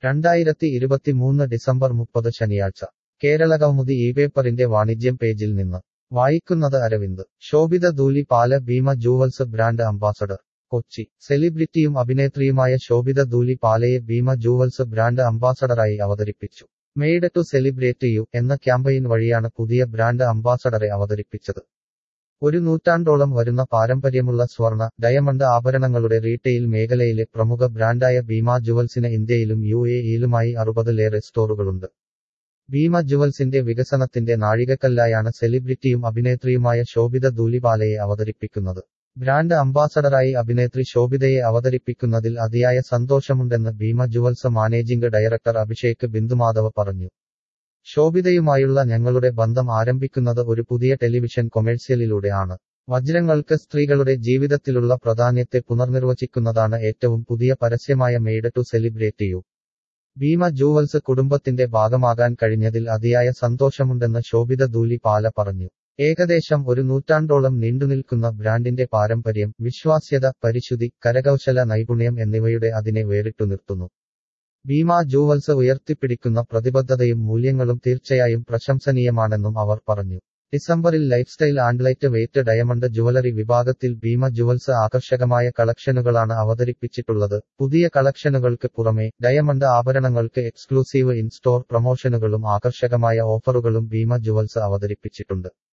രണ്ടായിരത്തി ഇരുപത്തിമൂന്ന് ഡിസംബർ മുപ്പത് ശനിയാഴ്ച കേരളകൗമുദി ഈ പേപ്പറിന്റെ വാണിജ്യം പേജിൽ നിന്ന് വായിക്കുന്നത് Aravind Sobhita Dhulipala Bhima Jewels brand ambassador Kochi സെലിബ്രിറ്റിയും അഭിനേത്രിയുമായ ശോഭിത ധൂലി പാലയെ ഭീമ ജൂവൽസ് ബ്രാൻഡ് അംബാസഡറായി അവതരിപ്പിച്ചു മെയ്ഡ് ടു സെലിബ്രേറ്റ് യു എന്ന ക്യാമ്പയിൻ വഴിയാണ് പുതിയ ബ്രാൻഡ് അംബാസഡറെ അവതരിപ്പിച്ചത് ഒരു നൂറ്റാണ്ടോളം വരുന്ന പാരമ്പര്യമുള്ള സ്വർണ ഡയമണ്ട് ആഭരണങ്ങളുടെ റീറ്റെയിൽ മേഖലയിലെ പ്രമുഖ ബ്രാൻഡായ ഭീമ ജുവൽസിന് ഇന്ത്യയിലും യു എ ഇയിലുമായി അറുപതിലേറെ സ്റ്റോറുകളുണ്ട് ഭീമ ജുവൽസിന്റെ വികസനത്തിന്റെ നാഴികക്കല്ലായാണ് സെലിബ്രിറ്റിയും അഭിനേത്രിയുമായ ശോഭിത ധൂലിപാലയെ അവതരിപ്പിക്കുന്നത് ബ്രാൻഡ് അംബാസഡറായി അഭിനേത്രി ശോഭിതയെ അവതരിപ്പിക്കുന്നതിൽ അതിയായ സന്തോഷമുണ്ടെന്ന് Bhima Jewels managing director Abhishek Bindumadhav പറഞ്ഞു ശോഭിതയുമായുള്ള ഞങ്ങളുടെ ബന്ധം ആരംഭിക്കുന്നത് ഒരു പുതിയ ടെലിവിഷൻ കൊമേഴ്സ്യലിലൂടെ ആണ് വജ്രങ്ങൾക്ക് സ്ത്രീകളുടെ ജീവിതത്തിലുള്ള പ്രാധാന്യത്തെ പുനർനിർവചിക്കുന്നതാണ് ഏറ്റവും പുതിയ പരസ്യമായ made to celebrate you Bhima Jewels കുടുംബത്തിന്റെ ഭാഗമാകാൻ കഴിഞ്ഞതിൽ അതിയായ സന്തോഷമുണ്ടെന്ന് ശോഭിത ധൂലി പാല പറഞ്ഞു ഏകദേശം ഒരു നൂറ്റാണ്ടോളം നീണ്ടുനിൽക്കുന്ന ബ്രാൻഡിന്റെ പാരമ്പര്യം വിശ്വാസ്യത പരിശുദ്ധി കരകൗശല നൈപുണ്യം എന്നിവയുടെ അതിനെ വേറിട്ടു നിർത്തുന്നു ഭീമ ജൂവൽസ് ഉയർത്തിപ്പിടിക്കുന്ന പ്രതിബദ്ധതയും മൂല്യങ്ങളും തീർച്ചയായും പ്രശംസനീയമാണെന്നും അവർ പറഞ്ഞു ഡിസംബറിൽ lifestyle and lightweight diamond jewellery വിഭാഗത്തിൽ ഭീമ ജുവൽസ് ആകർഷകമായ കളക്ഷനുകളാണ് അവതരിപ്പിച്ചിട്ടുള്ളത് പുതിയ കളക്ഷനുകൾക്ക് പുറമെ ഡയമണ്ട് ആഭരണങ്ങൾക്ക് എക്സ്ക്ലൂസീവ് ഇൻ സ്റ്റോർ പ്രൊമോഷനുകളും ആകർഷകമായ ഓഫറുകളും ഭീമ ജുവൽസ് അവതരിപ്പിച്ചിട്ടുണ്ട്